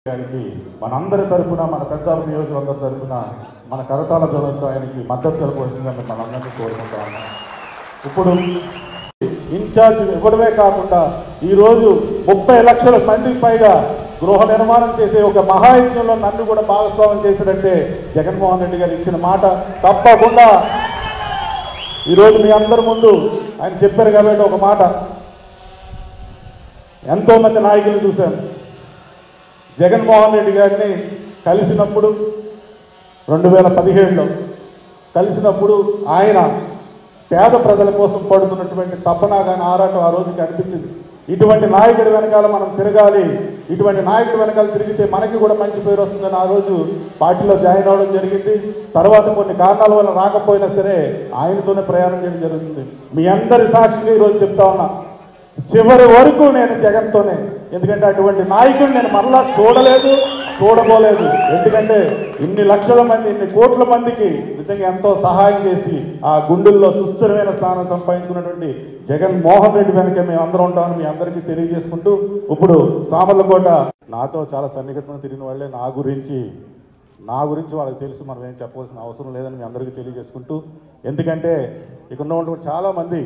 గారికి మనందరి తరపున మన పెద్ద నియోజకవర్గం తరపున మన కరతాల ధ్వనితో ఆయనకి మద్దతు తెలపవలసిందిగా మేము మనందరినీ కోరుకుంటా ఉన్నాం ఇప్పుడు ఇన్ఛార్జ్ ఇవ్వడమే కాకుండా ఈరోజు ముప్పై లక్షల మందికి పైగా గృహ నిర్మాణం చేసే ఒక మహాయజ్ఞంలో నన్ను కూడా భాగస్వామ్యం చేసినట్టే జగన్మోహన్ రెడ్డి గారు ఇచ్చిన మాట తప్పకుండా ఈరోజు మీ అందరి ముందు ఆయన చెప్పారు కాబట్టి ఒక మాట ఎంతోమంది నాయకులు చూశాను జగన్మోహన్ రెడ్డి గారిని కలిసినప్పుడు రెండు వేల పదిహేడులో కలిసినప్పుడు ఆయన పేద ప్రజల కోసం పడుతున్నటువంటి తపన కానీ ఆరాటం ఆ రోజు కనిపించింది ఇటువంటి నాయకుడి వెనకాల మనం తిరగాలి ఇటువంటి నాయకుడి వెనకాల తిరిగితే మనకి కూడా మంచి పేరు వస్తుందని ఆ రోజు పార్టీలో జాయిన్ అవ్వడం జరిగింది తర్వాత కొన్ని కారణాల వల్ల రాకపోయినా సరే ఆయనతోనే ప్రయాణం చేయడం జరుగుతుంది మీ అందరి సాక్షిగా ఈరోజు చెప్తా ఉన్నా చివరి వరకు నేను జగన్తోనే ఎందుకంటే అటువంటి నాయకుడిని నేను మరలా చూడలేదు చూడబోలేదు ఎందుకంటే ఇన్ని లక్షల మంది ఇన్ని కోట్ల మందికి నిజంగా ఎంతో సహాయం చేసి ఆ గుండెల్లో సుస్థిరమైన స్థానం సంపాదించుకున్నటువంటి జగన్ మోహన్ రెడ్డి వెనక మేము అందరం ఉంటామని మీ అందరికీ తెలియజేసుకుంటూ ఇప్పుడు సామర్లకోట నాతో చాలా సన్నిహితంగా తిరిగిన వాళ్ళే నా గురించి నా గురించి వాళ్ళకి తెలుసు మనం ఏం చెప్పవలసిన అవసరం లేదని మీ అందరికీ తెలియజేసుకుంటూ ఎందుకంటే ఇక్కడ ఉన్నటువంటి చాలామంది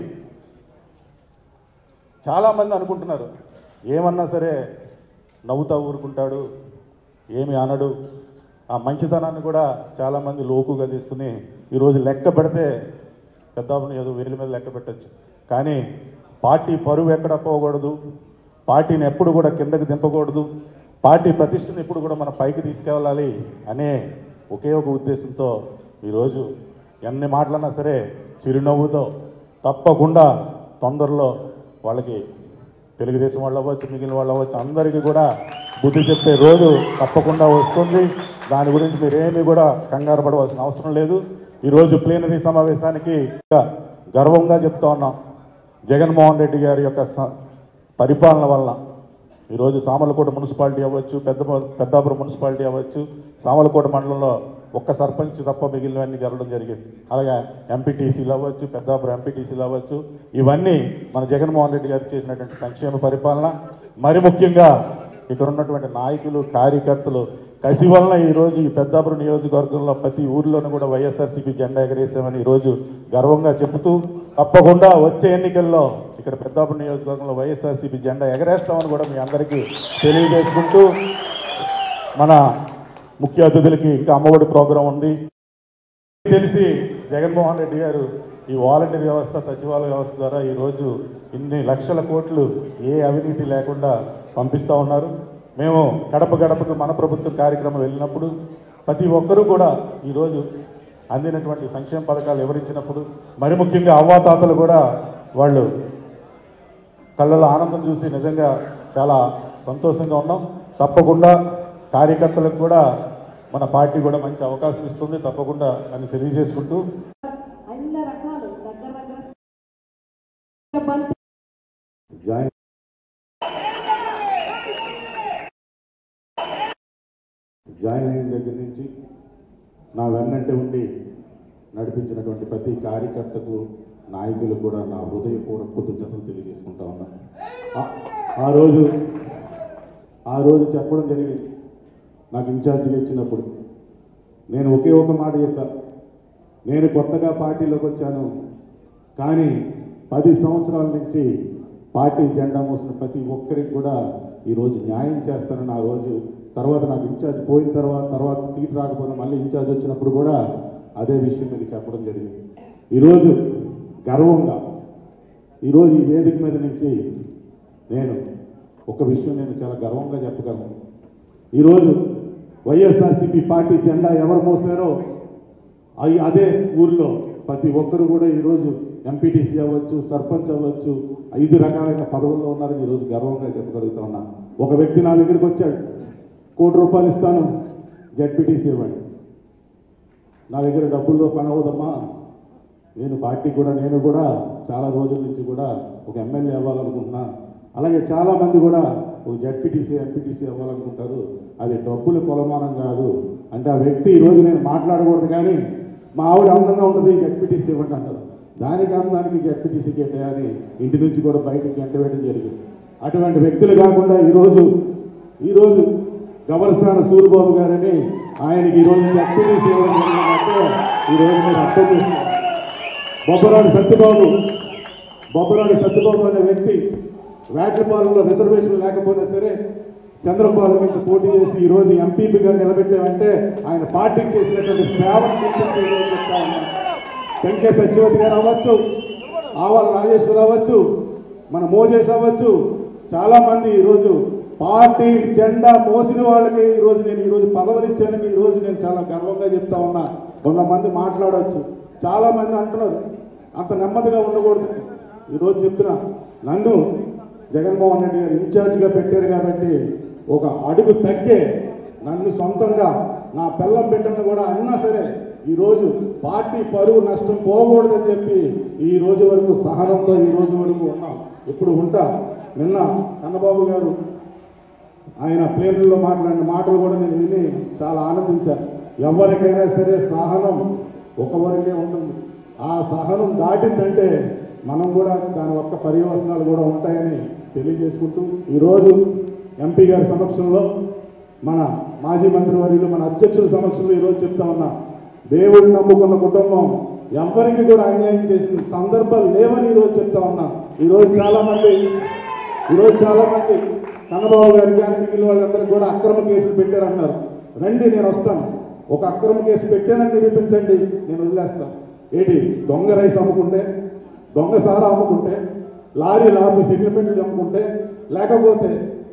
చాలామంది అనుకుంటున్నారు ఏమన్నా సరే నవ్వుతా ఊరుకుంటాడు ఏమి అనడు ఆ మంచితనాన్ని కూడా చాలామంది లోకుగా తీసుకుని ఈరోజు లెక్క పెడితే పెద్దాపుని ఏదో వేల మీద లెక్క పెట్టచ్చు కానీ పార్టీ పరువు ఎక్కడ పోకూడదు పార్టీని ఎప్పుడు కూడా కిందకి దింపకూడదు పార్టీ ప్రతిష్టను ఎప్పుడు కూడా మన పైకి తీసుకెళ్ళాలి అనే ఒకే ఒక ఉద్దేశంతో ఈరోజు ఎన్ని మాటలన్నా సరే చిరునవ్వుతో తప్పకుండా తొందరలో వాళ్ళకి తెలుగుదేశం వాళ్ళు అవ్వచ్చు మిగిలిన వాళ్ళు అవ్వచ్చు అందరికీ కూడా బుద్ధి చెప్పే రోజు తప్పకుండా వస్తుంది దాని గురించి మీరేమీ కూడా కంగారు పడవలసిన అవసరం లేదు ఈరోజు ప్లీనరీ సమావేశానికి ఇంకా గర్వంగా చెప్తా ఉన్నాం జగన్మోహన్ రెడ్డి గారి యొక్క స- పరిపాలన వలన ఈరోజు సామలకోట మున్సిపాలిటీ అవ్వచ్చు పెద్ద పెద్దాపురం మున్సిపాలిటీ అవ్వచ్చు సామలకోట మండలంలో ఒక్క సర్పంచ్ తప్ప మిగిలినవన్నీ గెలవడం జరిగింది అలాగే ఎంపీటీసీలు అవ్వచ్చు పెద్దాపురం ఎంపీటీసీలు అవ్వచ్చు ఇవన్నీ మన జగన్మోహన్ రెడ్డి గారు చేసినటువంటి సంక్షేమ పరిపాలన మరి ముఖ్యంగా ఇక్కడ ఉన్నటువంటి నాయకులు కార్యకర్తలు కసి వలన ఈరోజు ఈ పెద్దాపురం నియోజకవర్గంలో ప్రతి ఊర్లోనూ కూడా వైఎస్ఆర్సీపీ జెండా ఎగరేసామని ఈరోజు గర్వంగా చెబుతూ తప్పకుండా వచ్చే ఎన్నికల్లో ఇక్కడ పెద్దాపురం నియోజకవర్గంలో వైఎస్ఆర్సీపీ జెండా ఎగరేస్తామని కూడా మీ అందరికీ తెలియజేసుకుంటూ మన ముఖ్య అతిథులకి ఇంకా అమ్మఒడి ప్రోగ్రాం ఉంది తెలిసి జగన్మోహన్ రెడ్డి గారు ఈ వాలంటీర్ వ్యవస్థ సచివాలయ వ్యవస్థ ద్వారా ఈరోజు ఇన్ని లక్షల కోట్లు ఏ అవినీతి లేకుండా పంపిస్తూ ఉన్నారు మేము గడప గడపకు మన ప్రభుత్వం కార్యక్రమం వెళ్ళినప్పుడు ప్రతి ఒక్కరూ కూడా ఈరోజు అందినటువంటి సంక్షేమ పథకాలు వివరించినప్పుడు మరి ముఖ్యంగా అవ్వాతాతలు కూడా వాళ్ళు కళ్ళలో ఆనందం చూసి నిజంగా చాలా సంతోషంగా ఉన్నాం తప్పకుండా కార్యకర్తలకు కూడా మన పార్టీ కూడా మంచి అవకాశం ఇస్తుంది తప్పకుండా అని తెలియజేసుకుంటూ అన్ని రకాలు దగ్గర దగ్గర బంతి జాయిన్ జాయిన్ అయిన దగ్గర నుంచి నా వెన్నంటే ఉండి నడిపించినటువంటి ప్రతి కార్యకర్తకు నాయకులు కూడా నా హృదయపూర్వక కృతజ్ఞతలు తెలియజేసుకుంటా ఉన్నాను ఆ- ఆ రోజు ఆ రోజు చెప్పడం జరిగింది నాకు ఇన్ఛార్జిగా ఇచ్చినప్పుడు నేను ఒకే ఒక మాట చెప్పా నేను కొత్తగా పార్టీలోకి వచ్చాను కానీ పది సంవత్సరాల నుంచి పార్టీ జెండా మోసిన ప్రతి ఒక్కరికి కూడా ఈరోజు న్యాయం చేస్తానని ఆ రోజు తర్వాత నాకు ఇన్ఛార్జ్ పోయిన తర్వాత తర్వాత సీట్ రాకపోయినా మళ్ళీ ఇన్ఛార్జ్ వచ్చినప్పుడు కూడా అదే విషయం మీకు చెప్పడం జరిగింది ఈరోజు గర్వంగా ఈరోజు ఈ వేదిక మీద నుంచి నేను ఒక విషయం నేను చాలా గర్వంగా చెప్పగలను ఈరోజు వైఎస్ఆర్సీపీ పార్టీ జెండా ఎవరు మోసారో అవి అదే ఊర్లో ప్రతి ఒక్కరు కూడా ఈరోజు ఎంపీటీసీ అవ్వచ్చు సర్పంచ్ అవ్వచ్చు ఐదు రకాలైన పదవుల్లో ఉన్నారని ఈరోజు గర్వంగా చెప్పగలుగుతా ఉన్నాను ఒక వ్యక్తి నా దగ్గరికి వచ్చాడు కోటి రూపాయలు ఇస్తాను జడ్పీటీసీ ఇవ్వండి నా దగ్గర డబ్బుల్లో పని అవ్వదమ్మా నేను పార్టీ కూడా నేను కూడా చాలా రోజుల నుంచి కూడా ఒక ఎమ్మెల్యే అవ్వాలనుకుంటున్నా అలాగే చాలా మంది కూడా ఒక జడ్పీటీసీ ఎంపీటీసీ అవ్వాలనుకుంటారు అది డబ్బులు కొలమానం కాదు అంటే ఆ వ్యక్తి ఈరోజు నేను మాట్లాడకూడదు కానీ మా ఆవిడ అందంగా ఉంటుంది జడ్పీటీసీ ఇవ్వండి అంటారు దానికి అందానికి జడ్పీటీసీకి అని ఇంటి నుంచి కూడా బయటికి ఎంట వేయడం జరిగింది అటువంటి వ్యక్తులు కాకుండా ఈరోజు ఈరోజు గవర్సాన సూరిబాబు గారని ఆయనకి ఈరోజు యాక్టివిటీస్ ఇవ్వడం జరిగిందంటే ఈరోజు మీరు అర్థం చేస్తున్నారు బొబ్బరాడు సత్యబాబు బొబ్బరాడు సత్యబాబు అనే వ్యక్తి వేటపాలెంలో రిజర్వేషన్ లేకపోయినా సరే చంద్రబాబు నుంచి పోటీ చేసి ఈరోజు ఎంపీపీగా నిలబెట్టామంటే ఆయన పార్టీకి చేసినటువంటి సేవను గుర్తించి ఈరోజు చెప్తా ఉన్నాను. వెంకయ్య సత్యవతి గారు అవ్వచ్చు ఆవాల రాజేశ్వర్ అవ్వచ్చు మన మోజేష్ అవ్వచ్చు చాలా మంది ఈరోజు పార్టీ జెండా మోసిన వాళ్ళకి ఈరోజు నేను ఈరోజు పదవులిచ్చానని ఈరోజు నేను చాలా గర్వంగా చెప్తా ఉన్నా కొంతమంది మాట్లాడవచ్చు చాలా మంది అంటున్నారు అంత నెమ్మదిగా ఉండకూడదు ఈరోజు చెప్తున్నా నన్ను జగన్మోహన్ రెడ్డి గారు ఇన్ఛార్జిగా పెట్టారు కాబట్టి ఒక అడుగు తగ్గే నన్ను సొంతంగా నా పిల్లం బిడ్డలను కూడా అన్నా సరే ఈరోజు పార్టీ పరువు నష్టం పోకూడదని చెప్పి ఈ రోజు వరకు సహనంతో ఈ రోజు వరకు ఉన్నాం ఇప్పుడు ఉంటా నిన్న కన్నబాబు గారు ఆయన ప్లేన్లో మాట్లాడిన మాటలు కూడా నేను విని చాలా ఆనందించాను ఎవరికైనా సరే సహనం ఒకవరకే ఉంటుంది ఆ సహనం దాటిందంటే మనం కూడా దాని యొక్క పర్యవసనాలు కూడా ఉంటాయని తెలియజేసుకుంటూ ఈరోజు ఎంపీ గారి సమక్షంలో మన మాజీ మంత్రివర్యులు మన అధ్యక్షుల సమక్షంలో ఈరోజు చెప్తా ఉన్నా దేవుడిని నమ్ముకున్న కుటుంబం ఎవరికి కూడా అన్యాయం చేసిన సందర్భాలు లేవని ఈరోజు చెప్తా ఉన్నా ఈరోజు చాలా మంది ఈరోజు చాలా మంది కన్నబాబు గారి కానీ మిగిలిన వాళ్ళందరికీ కూడా అక్రమ కేసులు పెట్టారన్నారు రండి నేను వస్తాను ఒక అక్రమ కేసు పెట్టానని నిరూపించండి నేను వదిలేస్తాను ఏంటి దొంగ రైస్ అమ్ముకుంటే దొంగ సారా అమ్ముకుంటే లారీ లాభి సెటిల్మెంట్లు అమ్ముకుంటే లేకపోతే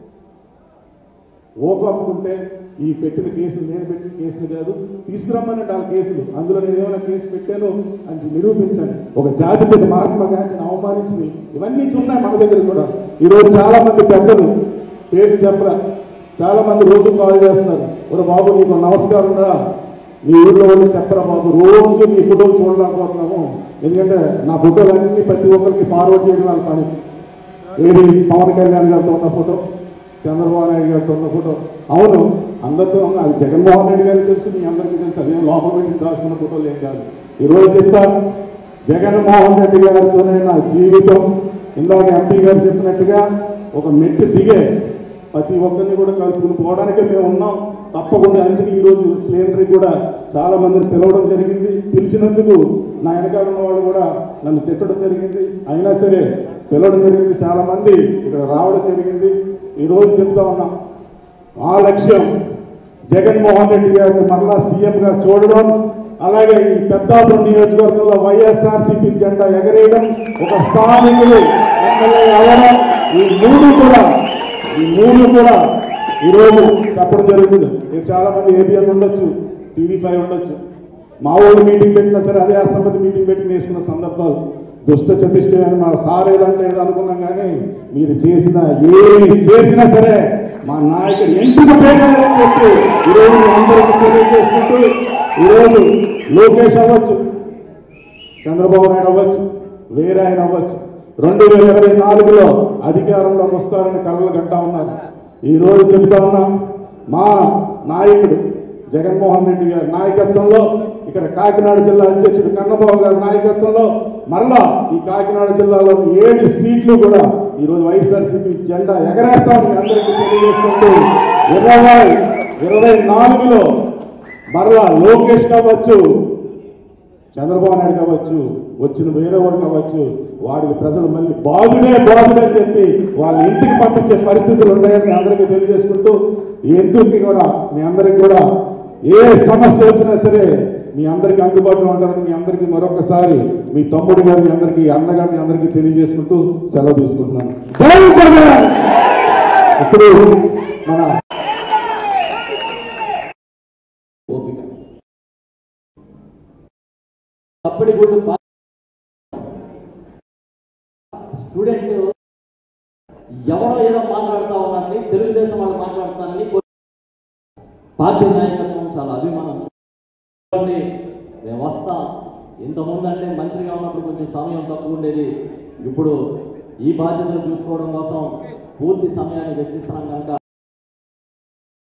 ఓకు అమ్ముకుంటే ఈ పెట్టిన కేసులు నేను పెట్టిన కేసులు కాదు తీసుకురమ్మని నాలుగు కేసులు అందులో నేను ఏమైనా కేసు పెట్టాను అని నిరూపించండి ఒక జాతిపిత మహాత్మా గాంధీని అవమానించింది ఇవన్నీ ఉన్నాయి మన దగ్గర కూడా ఈరోజు చాలా మంది పెద్దలు పేరు చెప్పరా చాలా మంది రోజు కాల్ చేస్తున్నారు ఒక బాబు నీకు నమస్కారం రా మీ ఊర్లో వాళ్ళు చెప్పరా బాబు రోజు నీ ఫోటోలు చూడలేకపోతున్నాము ఎందుకంటే నా ఫోటోలు అన్ని ప్రతి ఒక్కరికి ఫార్వర్డ్ చేయడం వాళ్ళ పని ఏది పవన్ కళ్యాణ్ గారితో ఉన్న ఫోటో చంద్రబాబు నాయుడు గారితో ఉన్న ఫోటో అవును అందరితో ఉన్న అది జగన్మోహన్ రెడ్డి గారికి తెలుసు మీ అందరికీ తెలుసు అదే లోపల పెట్టి దాచుకున్న ఫోటోలు ఏం కాదు ఈరోజు చెప్తా జగన్మోహన్ రెడ్డి గారితోనే నా జీవితం ఇందాక ఎంపీ గారు చెప్పినట్టుగా ఒక మెట్టు దిగే ప్రతి ఒక్కరిని కూడా కలుపుకుని పోవడానికే మేము ఉన్నాం తప్పకుండా అందుకే ఈరోజు ప్లేనరీ కూడా చాలా మందిని పిలవడం జరిగింది పిలిచినందుకు నా వెనకాల ఉన్న వాళ్ళు కూడా నన్ను తిట్టడం జరిగింది అయినా సరే పిలవడం జరిగింది చాలా మంది ఇక్కడ రావడం జరిగింది ఈరోజు చెప్తా ఉన్నాం ఆ లక్ష్యం జగన్మోహన్ రెడ్డి గారిని మరలా సీఎంగా చూడడం అలాగే ఈ పెద్దాపురం నియోజకవర్గంలో వైఎస్ఆర్సీపీ జెండా ఎగరేయడం ఒక స్థానికులు ఎమ్మెల్యే అవ్వడం ఈ మూడు కూడా ఈ మూడు కూడా ఈరోజు చెప్పడం జరుగుతుంది మీరు చాలా మంది ఏబిఎన్ ఉండొచ్చు టీవీ ఫైవ్ ఉండొచ్చు మా ఊరు మీటింగ్ పెట్టినా సరే అదే అసమ్మతి మీటింగ్ పెట్టి నేర్చుకున్న సందర్భాలు దుష్ట చతిష్టమైన మా సార్ ఏదంటే ఏదో అనుకున్నాం కానీ మీరు చేసిన ఏమి చేసినా సరే మా నాయకుడు ఎందుకు పెట్టాలని చెప్పి ఈరోజు మీ అందరికీ తెలియజేసుకుంటూ ఈరోజు లోకేష్ అవ్వచ్చు చంద్రబాబు నాయుడు అవ్వచ్చు వేరే ఆయన అవ్వచ్చు రెండు వేల ఇరవై నాలుగులో అధికారంలోకి వస్తారని కలలు గంటా ఉన్నారు ఈ రోజు చెబుతా ఉన్నాం మా నాయకుడు జగన్మోహన్ రెడ్డి గారి నాయకత్వంలో ఇక్కడ కాకినాడ జిల్లా అధ్యక్షుడు కన్నబాబు గారి నాయకత్వంలో మరలా ఈ కాకినాడ జిల్లాలో ఏడు సీట్లు కూడా ఈరోజు వైఎస్ఆర్సీపీ జెండా ఎగరేస్తామని అందరికీ తెలియజేసుకుంటూ ఇరవై ఇరవై నాలుగులో మరలా లోకేష్ కావచ్చు చంద్రబాబు నాయుడు కావచ్చు వచ్చిన వేరే వాడు కావచ్చు వాడికి ప్రజలు మళ్ళీ బాధుడే బాధుడే అని చెప్పి వాళ్ళ ఇంటికి పంపించే పరిస్థితులు ఉన్నాయని మీ అందరికీ తెలియజేసుకుంటూ ఈ ఇంటికి కూడా మీ అందరికి కూడా ఏ సమస్య వచ్చినా సరే మీ అందరికీ అందుబాటులో ఉంటారని మీ అందరికీ మరొకసారి మీ తమ్ముడిగా మీ అందరికీ అన్నగా మీ అందరికీ తెలియజేసుకుంటూ సెలవు తీసుకుంటున్నాను జై జగన్ ఇప్పుడు మన ఓపిక అప్పటి గుడ్డు పా- స్టూడెంట్ ఎవరో ఏదో మాట్లాడుతా ఉన్నారని తెలుగుదేశం వాళ్ళు మాట్లాడతారని కొ- పార్టీ నాయకత్వం చాలా అభిమానం చూడండి, మేము వస్తాం ఇంతకుముందు అంటే మంత్రిగా ఉన్నప్పుడు కొంచెం సమయం తక్కువ ఉండేది ఇప్పుడు ఈ బాధ్యతలు చూసుకోవడం కోసం పూర్తి సమయాన్ని వెచ్చిస్తున్నాం కనుక